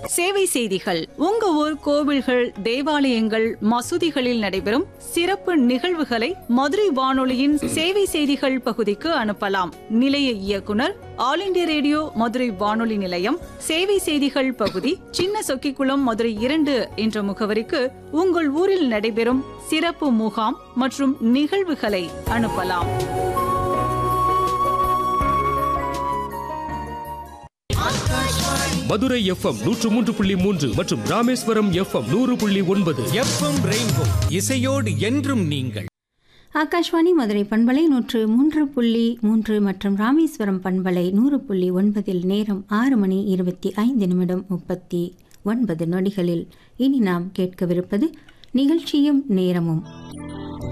சேவை செய்திகள் உங்க ஊர் கோவில்கள் தேவாலயங்கள் மசூதிகளில் நடைபெறும் சிறப்பு நிகழ்வுகளை மதுரை வானொலியின் சேவை செய்திகள் பகுதிக்கு அனுப்பலாம் நிலைய இயக்குனர் ஆல் இண்டியா ரேடியோ மதுரை வானொலி நிலையம் சேவை செய்திகள் பகுதி சின்ன சொக்கிக்குளம் மதுரை இரண்டு என்ற முகவரிக்கு உங்கள் ஊரில் நடைபெறும் சிறப்பு முகாம் மற்றும் நிகழ்வுகளை அனுப்பலாம் மதுரை எஃப்எம் நூற்று மூன்று புள்ளி மூன்று மற்றும் ராமேஸ்வரம் எஃப்எம் நூறு புள்ளி ஒன்பது எஃப்எம் ரெயின்போ இசையோடு என்றும் நீங்கள் ஆகாஷ்வாணி மதுரை பண்பலை நூற்று மூன்று புள்ளி மூன்று மற்றும் ராமேஸ்வரம் பண்பலை நூறு புள்ளி ஒன்பதில் நேரம் ஆறு மணி இருபத்தி ஐந்து நிமிடம் முப்பத்தி ஒன்பது நொடிகளில் இனி நாம் கேட்கவிருப்பது நிகழ்ச்சியும் நேரமும்